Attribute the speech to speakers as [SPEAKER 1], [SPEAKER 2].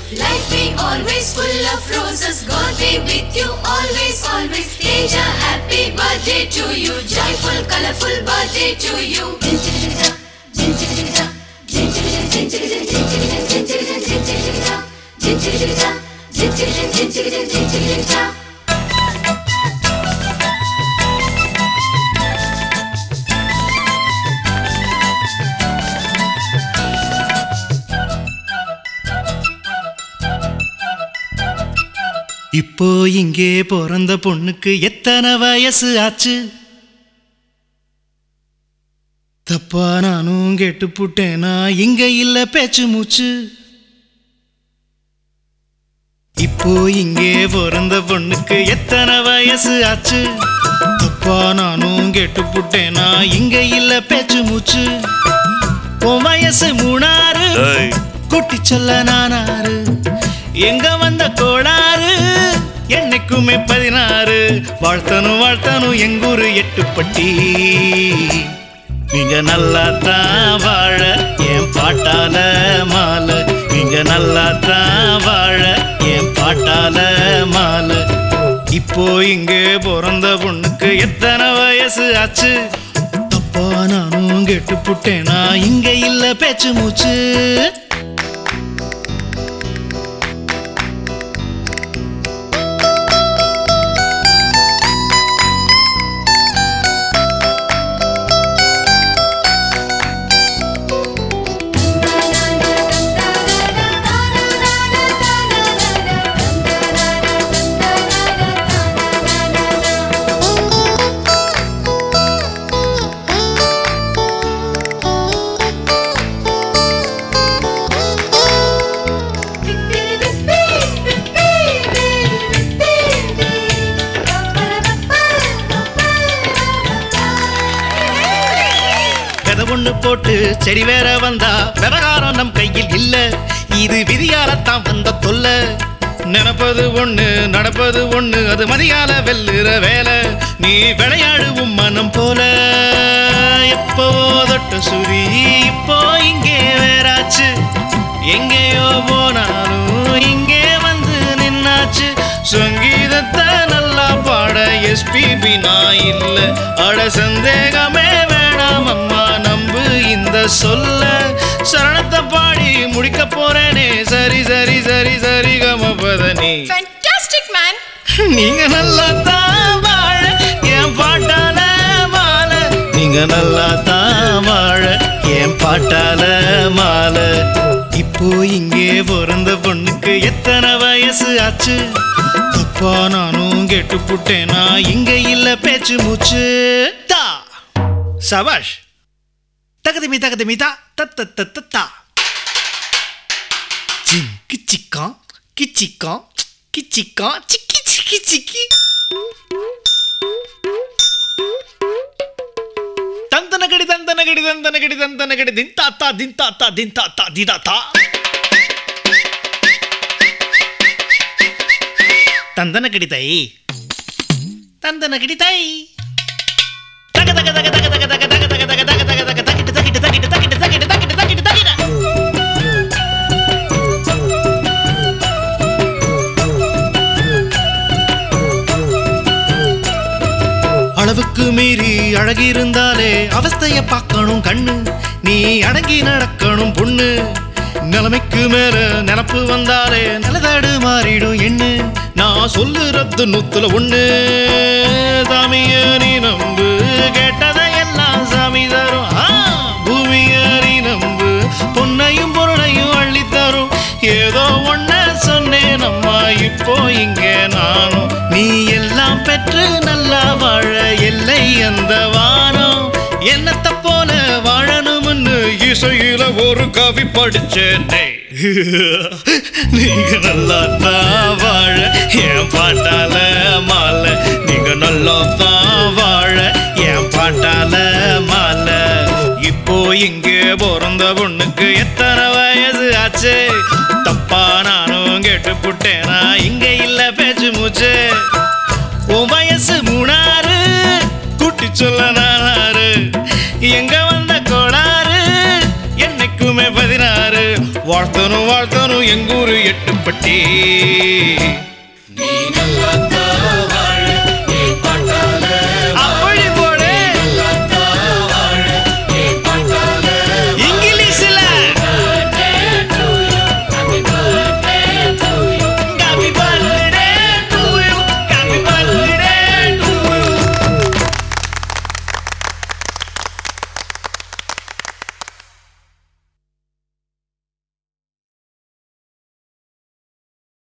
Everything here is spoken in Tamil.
[SPEAKER 1] Life be always full of roses. God be with you always, always. Teja, happy birthday to you. Joyful, colorful birthday to you. Jinjigija, jinjigija, jinjigija, jinjigija, jinjigija, jinjigija, jinjigija, jinjigija, jinjigija, jinjigija, jinjigija.
[SPEAKER 2] இப்போ இங்கே பிறந்த பொண்ணுக்கு எத்தனை வயசு ஆச்சு தப்பா நானும் கேட்டு புட்டேனா இங்க இல்ல பேச்சு மூச்சு இப்போ இங்கே பிறந்த பொண்ணுக்கு எத்தனை வயசு ஆச்சு தப்பா நானும் கேட்டு புட்டேனா இங்க இல்ல பேச்சு மூச்சு உன் வயசு மூணாறு
[SPEAKER 3] ஏய்.
[SPEAKER 2] குட்டி சொல்ல நானாரு எங்க வந்த கோளாறு என்னைக்குமே பதினாறு வாழ்த்தனும் வாழ்த்தனும் எங்கூரு எட்டுப்பட்டி நீங்க நல்லா தான் வாழ என் பாட்டால மாலை நீங்க நல்லா தான் வாழ என் பாட்டால மாலை இப்போ இங்கே பிறந்த பொண்ணுக்கு எத்தனை வயசு ஆச்சு தப்பா நானும் கெட்டு புட்டேனா இங்க இல்ல பேச்சு மூச்சு விதை ஒண்ணு போட்டு செடி வேற வந்தா விவகாரம் நம் கையில் இல்ல இது விதியாலத்தான் வந்த தொல்ல நினைப்பது ஒண்ணு நடப்பது ஒண்ணு அது மதியால வெல்லுற வேலை நீ விளையாடுவும் மனம் போல எப்போ தொட்ட சுரி இப்போ இங்கே வேறாச்சு எங்கேயோ போனாலும் இங்கே வந்து நின்னாச்சு சங்கீதத்தை நல்லா பாட எஸ்பிபி நான் இல்ல அட சந்தேகமே வேணாம் அம்மா நம்பு இந்த சொல்ல சரணத்தை பாடி முடிக்க போறேனே சரி சரி சரி சரி கமபதனி
[SPEAKER 4] Fantastic, man!
[SPEAKER 2] நீங்க நல்லா தான் வாழ என் பாட்டால மாலை நீங்க நல்லா தான் வாழ என் பாட்டால மாலை இப்போ இங்கே பிறந்த பொண்ணுக்கு எத்தனை வயசு ஆச்சு தப்பா நானும் கேட்டு புட்டேனா இங்க இல்ல பேச்சு மூச்சு தா சபாஷ் தகதிமி தகதிமி தா தத்த தத்த தா ஜிம் கிச்சிக்கான் கிச்சிக்கான் கிச்சிக்கான் சிக்கி சிக்கி சிக்கி தந்தனகடி தந்தனகடி தந்தனகடி தந்தனகடி தின் தாத்தா தின் தாத்தா தின் தாத்தா தி தாத்தா தந்தனகடி தை தந்தனகடி தை தக தக தக தக தக தக தக தக தக தக தக தக தகிட்டு தகிட்டு தகிட்டு தகிட்டு தகிட்டு தகிட்டு தகிட்டு தகிட்டு அளவுக்கு மீறி அழகிருந்தாலே அவஸ்தைய பார்க்கணும் கண்ணு நீ அடங்கி நடக்கணும் பொண்ணு நிலைமைக்கு மேல நினப்பு வந்தாலே நிலதடு மாறிடும் எண்ணு நான் சொல்லுறது நூத்துல ஒண்ணு சாமிய நீ நம்பு கேட்டதை எல்லாம் சாமி தரும் ஆ, பூமிய நீ நம்பு பொன்னையும் பொருளையும் அள்ளி தரும் ஏதோ ஒன்ன சொன்னேன் அம்மா இப்போ இங்க நானும் நீ எல்லாம் பெற்று நல்லா வாழ எல்லை அந்த வானம் என்னத்த போல வாழணும்னு இசையில ஒரு கவி படிச்சேனே நீங்க நல்லா தான் வாழ என் பாட்டால மாலை நீங்க நல்லா தான் வாழ என் பாட்டால மாலை இப்போ இங்கே பிறந்த பொண்ணுக்கு எத்தனை வயசு ஆச்சு தப்பா நானும் கேட்டு புட்டேனா இங்க இல்ல பேச்சு மூச்சு உன் வயசு மூணாறு கூட்டி சொல்ல நானாரு எங்க வந்த கோளாறு என்னைக்குமே பதினாறு வாழ்த்தனும் வாழ்த்தனும் எங்கூரு எட்டுப்பட்டி
[SPEAKER 3] நீ நல்லா